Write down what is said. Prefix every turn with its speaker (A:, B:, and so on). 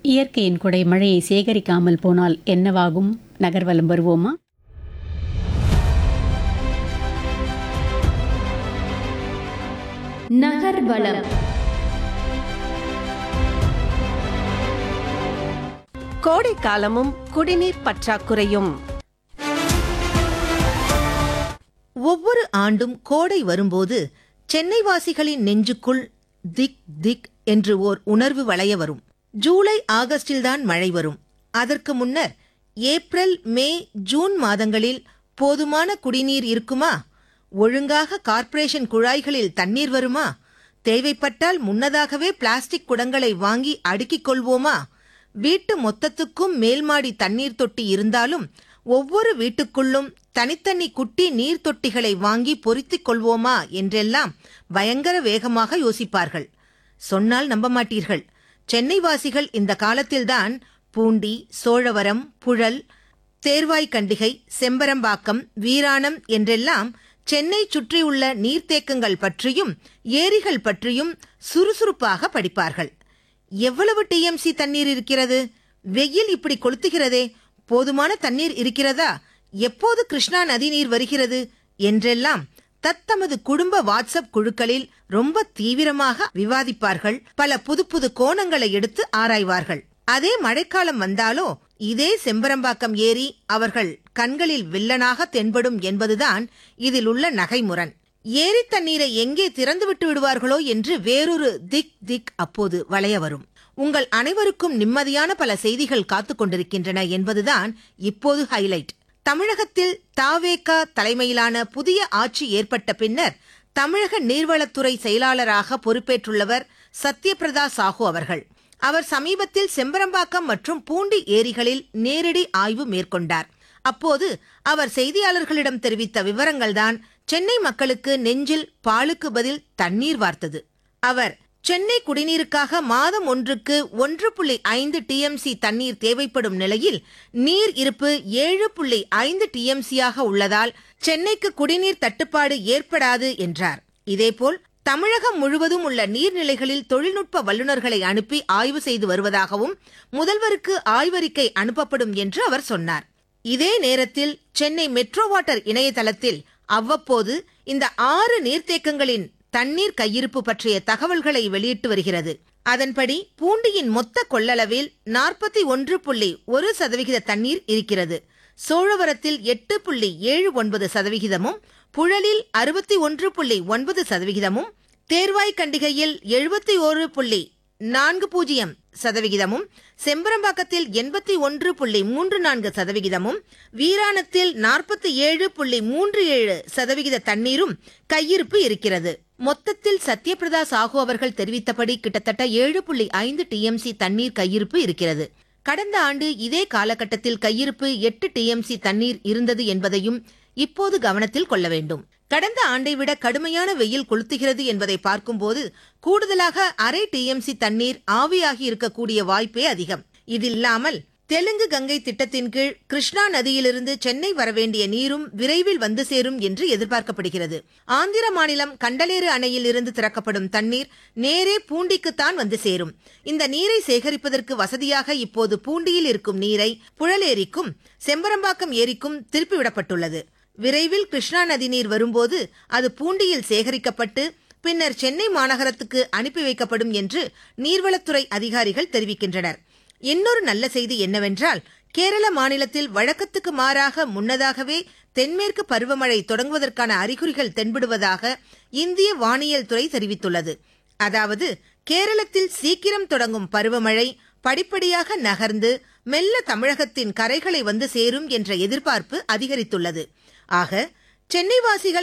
A: இயற்கையின் கொடை மழையை சேகரிக்காமல் போனால் என்னவாகும் நகர்வலம் வருவோமா
B: நகர்வலம்
C: கோடை காலமும் குடிநீர் பற்றாக்குறையும்
D: ஒவ்வொரு ஆண்டும் கோடை வரும்போது சென்னைவாசிகளின் நெஞ்சுக்குள் திக் திக் என்று ஓர் உணர்வு வளைய வரும் ஜூலை ஆகஸ்டில்தான் மழை வரும் அதற்கு முன்னர் ஏப்ரல் மே ஜூன் மாதங்களில் போதுமான குடிநீர் இருக்குமா ஒழுங்காக கார்ப்பரேஷன் குழாய்களில் தண்ணீர் வருமா தேவைப்பட்டால் முன்னதாகவே பிளாஸ்டிக் குடங்களை வாங்கி அடுக்கிக் கொள்வோமா வீட்டு மொத்தத்துக்கும் மேல்மாடி தண்ணீர் தொட்டி இருந்தாலும் ஒவ்வொரு வீட்டுக்குள்ளும் தனித்தனி குட்டி நீர் தொட்டிகளை வாங்கி பொருத்திக் கொள்வோமா என்றெல்லாம் பயங்கர வேகமாக யோசிப்பார்கள் சொன்னால் நம்ப மாட்டீர்கள் சென்னைவாசிகள் இந்த காலத்தில்தான் பூண்டி சோழவரம் புழல் தேர்வாய்க்கண்டிகை செம்பரம்பாக்கம் வீராணம் என்றெல்லாம் சென்னை சுற்றியுள்ள நீர்த்தேக்கங்கள் பற்றியும் ஏரிகள் பற்றியும் சுறுசுறுப்பாக படிப்பார்கள் எவ்வளவு டிஎம்சி தண்ணீர் இருக்கிறது வெயில் இப்படி கொளுத்துகிறதே போதுமான தண்ணீர் இருக்கிறதா எப்போது கிருஷ்ணா நதி நீர் வருகிறது என்றெல்லாம் தத்தமது குடும்ப வாட்ஸ்அப் குழுக்களில் ரொம்ப தீவிரமாக விவாதிப்பார்கள் பல புது புது கோணங்களை எடுத்து ஆராய்வார்கள் அதே மழைக்காலம் வந்தாலோ இதே செம்பரம்பாக்கம் ஏரி அவர்கள் கண்களில் வில்லனாக தென்படும் என்பதுதான் இதில் உள்ள நகைமுரண் ஏரி தண்ணீரை எங்கே திறந்து விட்டு விடுவார்களோ என்று வேறொரு திக் திக் அப்போது வளைய வரும் உங்கள் அனைவருக்கும் நிம்மதியான பல செய்திகள் காத்துக் கொண்டிருக்கின்றன என்பதுதான் இப்போது ஹைலைட் தமிழகத்தில் தாவேகா தலைமையிலான புதிய ஆட்சி ஏற்பட்ட பின்னர் தமிழக நீர்வளத்துறை செயலாளராக பொறுப்பேற்றுள்ளவர் சத்யபிரதா சாஹூ அவர்கள் அவர் சமீபத்தில் செம்பரம்பாக்கம் மற்றும் பூண்டி ஏரிகளில் நேரடி ஆய்வு மேற்கொண்டார் அப்போது அவர் செய்தியாளர்களிடம் தெரிவித்த விவரங்கள்தான் சென்னை மக்களுக்கு நெஞ்சில் பாலுக்கு பதில் தண்ணீர் வார்த்தது அவர் சென்னை குடிநீருக்காக மாதம் ஒன்றுக்கு ஒன்று புள்ளி ஐந்து டிஎம்சி தண்ணீர் தேவைப்படும் நிலையில் நீர் இருப்பு ஏழு புள்ளி ஐந்து டிஎம்சியாக உள்ளதால் சென்னைக்கு குடிநீர் தட்டுப்பாடு ஏற்படாது என்றார் இதேபோல் தமிழகம் முழுவதும் உள்ள நீர்நிலைகளில் தொழில்நுட்ப வல்லுநர்களை அனுப்பி ஆய்வு செய்து வருவதாகவும் முதல்வருக்கு ஆய்வறிக்கை அனுப்பப்படும் என்று அவர் சொன்னார் இதே நேரத்தில் சென்னை மெட்ரோ வாட்டர் இணையதளத்தில் அவ்வப்போது இந்த ஆறு நீர்த்தேக்கங்களின் தண்ணீர் கையிருப்பு பற்றிய தகவல்களை வெளியிட்டு வருகிறது அதன்படி பூண்டியின் மொத்த கொள்ளளவில் நாற்பத்தி ஒன்று புள்ளி ஒரு சதவிகித தண்ணீர் இருக்கிறது சோழவரத்தில் எட்டு புள்ளி ஏழு ஒன்பது சதவிகிதமும் புழலில் அறுபத்தி ஒன்று புள்ளி ஒன்பது சதவிகிதமும் தேர்வாய்க்கண்டிகையில் எழுபத்தி ஓரு புள்ளி நான்கு பூஜ்ஜியம் சதவிகிதமும் செம்பரம்பாக்கத்தில் எண்பத்தி ஒன்று புள்ளி மூன்று நான்கு சதவிகிதமும் வீராணத்தில் நாற்பத்தி ஏழு புள்ளி மூன்று ஏழு சதவிகித தண்ணீரும் கையிருப்பு இருக்கிறது மொத்தத்தில் சத்யபிரதா சாஹூ அவர்கள் தெரிவித்தபடி கிட்டத்தட்ட ஏழு புள்ளி ஐந்து டிஎம்சி தண்ணீர் கையிருப்பு இருக்கிறது கடந்த ஆண்டு இதே காலகட்டத்தில் கையிருப்பு எட்டு டிஎம்சி தண்ணீர் இருந்தது என்பதையும் இப்போது கவனத்தில் கொள்ள வேண்டும் கடந்த ஆண்டை விட கடுமையான வெயில் கொளுத்துகிறது என்பதை பார்க்கும்போது கூடுதலாக அரை டிஎம்சி தண்ணீர் ஆவியாகி இருக்கக்கூடிய வாய்ப்பே அதிகம் இதில்லாமல் தெலுங்கு கங்கை திட்டத்தின் கீழ் கிருஷ்ணா நதியிலிருந்து சென்னை வரவேண்டிய நீரும் விரைவில் வந்து சேரும் என்று எதிர்பார்க்கப்படுகிறது ஆந்திர மாநிலம் கண்டலேறு அணையில் இருந்து திறக்கப்படும் தண்ணீர் நேரே பூண்டிக்குத்தான் வந்து சேரும் இந்த நீரை சேகரிப்பதற்கு வசதியாக இப்போது பூண்டியில் இருக்கும் நீரை புழலேரிக்கும் செம்பரம்பாக்கம் ஏரிக்கும் திருப்பிவிடப்பட்டுள்ளது விரைவில் கிருஷ்ணா நதி நீர் வரும்போது அது பூண்டியில் சேகரிக்கப்பட்டு பின்னர் சென்னை மாநகரத்துக்கு அனுப்பி வைக்கப்படும் என்று நீர்வளத்துறை அதிகாரிகள் தெரிவிக்கின்றனர் இன்னொரு நல்ல செய்தி என்னவென்றால் கேரள மாநிலத்தில் வழக்கத்துக்கு மாறாக முன்னதாகவே தென்மேற்கு பருவமழை தொடங்குவதற்கான அறிகுறிகள் தென்படுவதாக இந்திய வானியல் துறை தெரிவித்துள்ளது அதாவது கேரளத்தில் சீக்கிரம் தொடங்கும் பருவமழை படிப்படியாக நகர்ந்து மெல்ல தமிழகத்தின் கரைகளை வந்து சேரும் என்ற எதிர்பார்ப்பு அதிகரித்துள்ளது ஆக சென்னைவாசிகள்